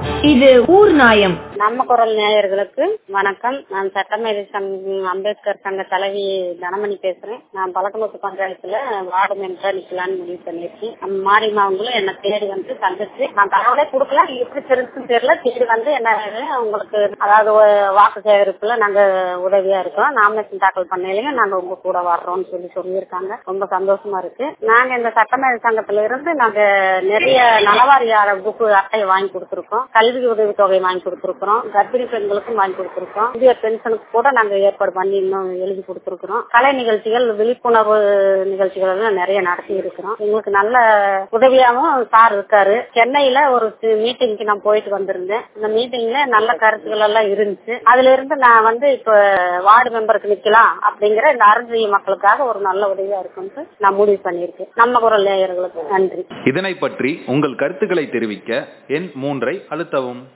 இது ஊர் நாயம் நம்ம குரல் நேயர்களுக்கு வணக்கம் நான் சட்டமேதை சங்- அம்பேத்கர் சங்க தலைவி தனமணி பேசுறேன் நான் பழக்கமுத்து பஞ்சாயத்துல வார்டு மெம்பரா நிக்கலாம்னு முடிவு பண்ணிருக்கேன் நம்ம மாரியம்மாவங்களும் என்ன தேடி வந்து சந்திச்சு நான் தகவலே கொடுக்கல எப்படி தெரிஞ்சுன்னு தெரியல தேடி வந்து என்ன உங்களுக்கு அதாவது ஒ- வாக்கு சேகரிப்புல நாங்க உதவியா இருக்கோம் நாமினேஷன் தாக்கல் பண்ணலையும் நாங்க உங்க கூட வர்றோம்னு சொல்லி சொல்லியிருக்காங்க ரொம்ப சந்தோஷமா இருக்கு நாங்க இந்த சட்டமேதை சங்கத்துல இருந்து நாங்க நிறைய நலவாரியார புக்கு அட்டையை வாங்கி கொடுத்திருக்கோம் கல்வி உதவி தொகை வாங்கி கொடுத்திருக்கிறோம் கர்ப்பிணி பெண்களுக்கும் வாங்கி கொடுத்திருக்கோம் இந்திய பென்ஷனுக்கு கூட நாங்க ஏற்பாடு பண்ணி இன்னும் எழுதி கொடுத்திருக்கிறோம் கலை நிகழ்ச்சிகள் விழிப்புணர்வு நிகழ்ச்சிகள் எல்லாம் நிறைய நடத்தி இருக்கிறோம் எங்களுக்கு நல்ல உதவியாவும் சார் இருக்காரு சென்னையில ஒரு மீட்டிங்க்கு நான் போயிட்டு வந்திருந்தேன் இந்த மீட்டிங்ல நல்ல கருத்துக்கள் எல்லாம் இருந்துச்சு அதுல இருந்து நான் வந்து இப்ப வார்டு மெம்பருக்கு நிக்கலாம் அப்படிங்கிற இந்த அருந்ததி மக்களுக்காக ஒரு நல்ல உதவியா இருக்கும்னு நான் முடிவு பண்ணியிருக்கேன் நம்ம குரல் நேயர்களுக்கு நன்றி இதனை பற்றி உங்கள் கருத்துக்களை தெரிவிக்க எண் மூன்றை அழுத்தவும்